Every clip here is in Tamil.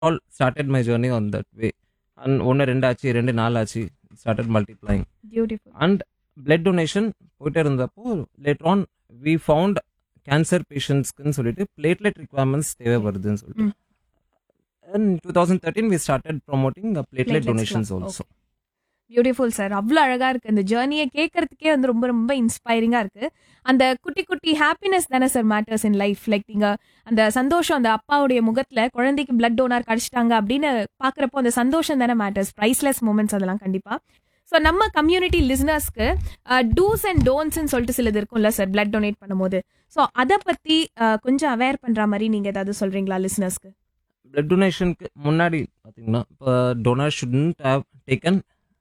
All started my journey on that way and ஒன்று ரெண்டு ஆச்சு ரெண்டு நாலு ஆச்சு started multiplying beautiful and blood donation போயிட்டே இருந்தப்போ later on we found cancer பேஷண்ட்ஸ்க்குன்னு சொல்லிட்டு பிளேட்லெட் ரிக்வயர்மெண்ட்ஸ் தேவைப்படுதுன்னு சொல்லிட்டு and two thousand thirteen we started promoting platelet Platelets donations club. Also beautiful sir அவ்வளோ அழகா இருக்கு இந்த ஜேர்னியை கேட்கறதுக்கே வந்து ரொம்ப ரொம்ப இன்ஸ்பைரிங்கா இருக்கு அந்த குட்டி குட்டி ஹாப்பினஸ் தானே sir matters in life like நீங்க அந்த சந்தோஷம் அந்த அப்பாவுடைய முகத்துல குழந்தைக்கு பிளட் டோனார் கிடைச்சிட்டாங்க அப்படின்னு பாக்குறப்போ அந்த சந்தோஷம் தானே மேட்டர்ஸ் ப்ரைஸ்லெஸ் மூமெண்ட்ஸ் அதெல்லாம் கண்டிப்பா ஸோ நம்ம கம்யூனிட்டி லிசனர்ஸ்க்கு டூஸ் அண்ட் டோன்ஸ்ன்னு சொல்லிட்டு சிலது இருக்கும்ல சார் பிளட் டொனேட் பண்ணும்போது ஸோ அதை பத்தி அஹ், கொஞ்சம் அவேர் பண்ற மாதிரி நீங்க ஏதாவது சொல்றீங்களா லிசனர்ஸ்க்கு பிளட் டொனேஷனுக்கு முன்னாடி பார்த்தீங்கன்னா இப்போ donor shouldn't have taken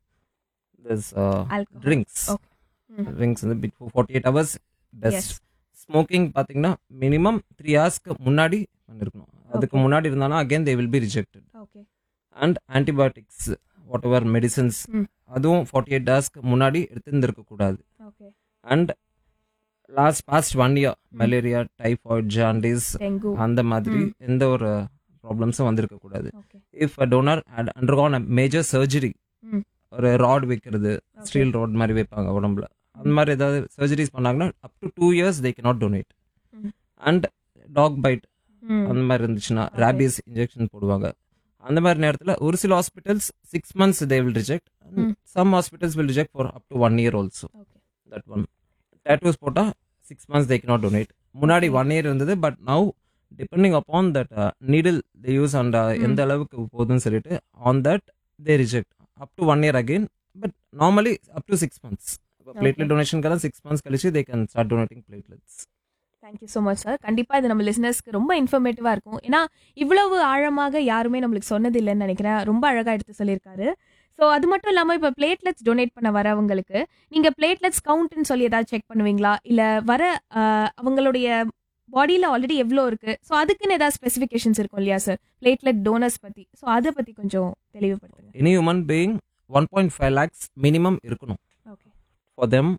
this Alcohol. Drinks Okay. Mm. Drinks வந்து before forty eight hours Yes. Best smoking பார்த்தீங்கன்னா மினிமம் த்ரீ ஹவர்ஸ்க்கு முன்னாடி பண்ணிருக்கணும் அதுக்கு Okay. முன்னாடி இருந்தானா again they will be rejected okay and antibiotics whatever medicines Mm. அதுவும் ஃபார்ட்டி எயிட் ஹவர்ஸ்க்கு முன்னாடி எடுத்துருந்துருக்க கூடாது okay and last past one year malaria typhoid jaundice dengue அந்த மாதிரி Mm. எந்த ஒரு ப்ராப்ளம்ஸும் வந்திருக்க கூடாது okay if donor undergone major surgery Mm. ஒரு ராட் வைக்கிறது ஸ்டீல் ராட் மாதிரி வைப்பாங்க உடம்புல அந்த மாதிரி ஏதாவது சர்ஜரிஸ் பண்ணாங்கன்னா up to two years they not donate Mm. And dog bite ம் அந்த மாதிரி இருந்துச்சுன்னா Okay. ரேபிஸ் இன்ஜெக்ஷன் போடுவாங்க அந்த மாதிரி நேரத்தில் ஒரு சில hospitals six months they will reject Mm. Some hospitals will reject for up to one year also okay that one tattoos போட்டால் six months they not donate முன்னாடி Okay. ஒன் இயர் இருந்தது but now depending upon that needle they use and எந்த அளவுக்கு போகுதுன்னு சொல்லிட்டு on that they reject up to one year again but normally up to six months platelet டொனேஷனுக்கெல்லாம் சிக்ஸ் மந்த்ஸ் கழிச்சு they can start donating platelets thank you so much sir கண்டிப்பா இது நம்ம லிசனர்ஸ்க்கு ரொம்ப இன்ஃபர்மேட்டிவா இருக்கும் ஏன்னா இவ்வளவு ஆழமாக யாருமே நம்மளுக்கு சொன்னது இல்லைன்னு நினைக்கிறேன் ரொம்ப அழகா எடுத்து சொல்லியிருக்காரு ஸோ அது மட்டும் இல்லாமல் இப்போ பிளேட்லெட்ஸ் டொனேட் பண்ண வரவங்களுக்கு நீங்கள் பிளேட்லெட்ஸ் கவுண்ட்னு சொல்லி ஏதாவது செக் பண்ணுவீங்களா இல்லை வர ஆஹ், அவங்களுடைய பாடியில் ஆல்ரெடி எவ்வளோ இருக்கு ஸோ அதுக்குன்னு ஏதாவது ஸ்பெசிஃபிகேஷன்ஸ் இருக்கும் இல்லையா சார் பிளேட்லெட் டோனர்ஸ் பற்றி ஸோ அதை பற்றி கொஞ்சம் தெளிவுபடுத்துங்க any human being one point five lakhs minimum இருக்கணும் okay for them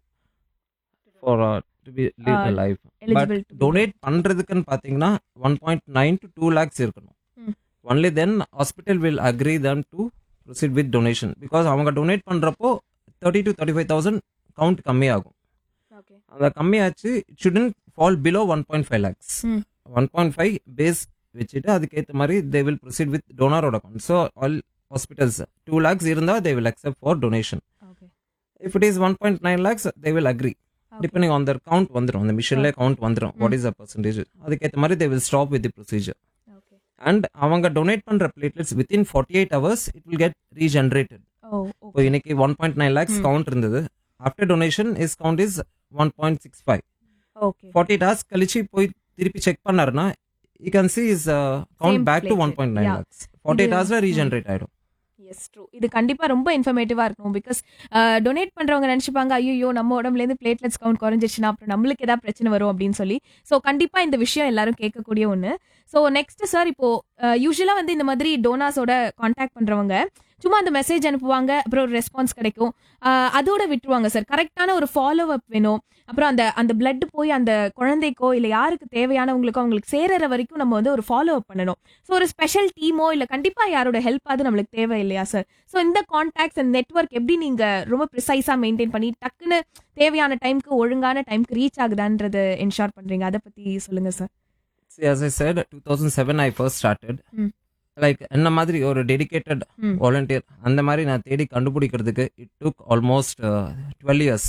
for to be live Uh, life but eligible donate பண்றதுக்குன்னு பாத்தீங்கன்னா one point nine to two lakhs இருக்கணும் ம். Only then hospital will agree them to proceed with donation because அவங்க டொனேட் பண்றப்போ thirty to thirty five thousand count கம்மியாகும் ஓகே அந்த கம்மியாச்சு it shouldn't fall below one point five lakhs ம். ஒன் பாயிண்ட் ஃபைவ் பேஸ் வச்சுட்டு அதுக்கேற்ற மாதிரி தே வில் ப்ரொசீட் வித் டொனாரோட account so all hospitals two lakhs இருந்தால் they will accept for donation okay if it is one point nine lakhs they will agree depending on their count வந்துடும் அந்த மிஷின்லேயே கவுண்ட் வந்துடும் வாட் இஸ் அ பர்சன்டேஜ் அதுக்கேற்ற மாதிரி they will stop with the procedure okay and அவங்க டொனேட் பண்ற platelets within forty eight hours it will get regenerated oh இப்போ இன்னைக்கு ஒன் பாயிண்ட் நைன் லேக்ஸ் ம். கவுண்ட் இருந்தது after donation is count is one point six five okay forty eight hours கழிச்சு போய் திருப்பி செக் பண்ணாருன்னா you can see is count Same back to one platelet, point nine yeah. Lakhs forty eight இது- ஹவர்ஸ்ல ம். ரீஜென்ரேட் ஆயிடும் எஸ் ட்ரூ இது கண்டிப்பா ரொம்ப இன்ஃபர்மேட்டிவா இருக்கும் பிகாஸ் டொனேட் பண்றவங்க நினைச்சுப்பாங்க ஐயோ நம்ம உடம்புல இருந்து பிளேட்லெட்ஸ் கவுண்ட் குறைஞ்சிச்சுன்னா அப்புறம் நம்மளுக்கு ஏதாவது பிரச்சனை வரும் அப்படின்னு சொல்லி ஸோ கண்டிப்பா இந்த விஷயம் எல்லாரும் கேட்கக்கூடிய ஒன்று ஸோ நெக்ஸ்ட் சார் இப்போ யூஸ்வலா வந்து இந்த மாதிரி டோனாஸோட காண்டாக்ட் பண்றவங்க சும்மா அந்த மெசேஜ் அனுப்புவாங்க அப்புறம் ஒரு ரெஸ்பான்ஸ் கிடைக்கும் அஹ், அதோட விட்டுருவாங்க சார் கரெக்டான ஒரு ஃபாலோ அப் வேணும் அப்புறம் அந்த அந்த பிளட் போய் அந்த குழந்தைக்கோ இல்லை யாருக்கு தேவையானவங்களுக்கோ அவங்களுக்கு சேரற வரைக்கும் நம்ம வந்து ஒரு ஃபாலோ அப் பண்ணணும் ஸோ ஒரு ஸ்பெஷல் டீமோ இல்லை கண்டிப்பா யாரோட ஹெல்ப் அது நம்மளுக்கு தேவை இல்லையா சார் ஸோ இந்த கான்டாக்ட்ஸ் அண்ட் நெட்ஒர்க் எப்படி நீங்க ரொம்ப ப்ரிசைஸா மெயின்டைன் பண்ணி டக்குன்னு தேவையான டைம்க்கு ஒழுங்கான டைம்க்கு ரீச் ஆகுதான்றது என்ஷோர் பண்றீங்க அதை பத்தி சொல்லுங்க sir See, as I said, 2007 I first started. ம். லைக் என்ன மாதிரி ஒரு டெடிகேட்டட் ம். வாலண்டியர் அந்த மாதிரி நான் தேடி கண்டுபிடிக்கிறதுக்கு it took almost twelve years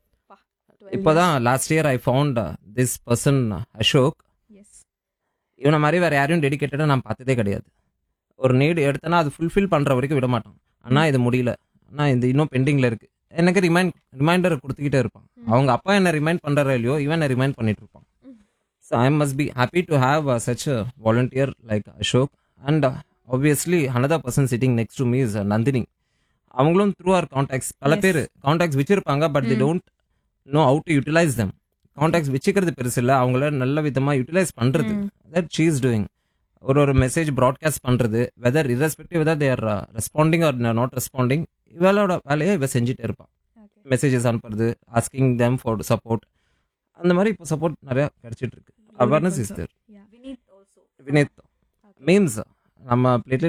இப்போதான் last year I found this person Ashok S இவனை மாதிரி வேற யாரையும் டெடிகேட்டடாக நான் பார்த்ததே கிடையாது ஒரு நீடு எடுத்தனா அது ஃபுல்ஃபில் பண்ணுற வரைக்கும் விட மாட்டான் அண்ணா இது முடியல அண்ணா இது இன்னும் பெண்டிங்கில் இருக்கு எனக்கு ரிமைண்ட் ரிமைண்டர் கொடுத்துக்கிட்டே இருப்பான் அவங்க அப்பா என்ன ரிமைண்ட் பண்ணுறாரோ இல்லையோ இவன் என்ன ரிமைண்ட் பண்ணிட்டு இருப்பான் so I must be happy to have such volunteer like Ashok and obviously another person sitting next to me is Nandini அவங்களும் த்ரூ ஆர் கான்டாக்ட்ஸ் பல Yes. பேர் கான்டாக்ட்ஸ் வச்சிருப்பாங்க but the Mm. Don't know how to utilize them contacts வச்சுக்கிறது பெருசு இல்லை அவங்கள நல்ல விதமாக யூட்டிலைஸ் பண்ணுறது தட் ஷீ இஸ் டூயிங் ஒரு ஒரு மெசேஜ் ப்ராட்காஸ்ட் பண்ணுறது whether irrespective whether they're responding or not responding இவளோட வேலையை இவ செஞ்சுட்டே இருப்பான் மெசேஜஸ் அனுப்புறது ஆஸ்கிங் தேம் ஃபார் சப்போர்ட் அந்த மாதிரி இப்போ சப்போர்ட் நிறைய கிடைச்சிட்டு இருக்கு awareness is there Vineeth also Vineeth memes நம்ம பிளேட்லெட்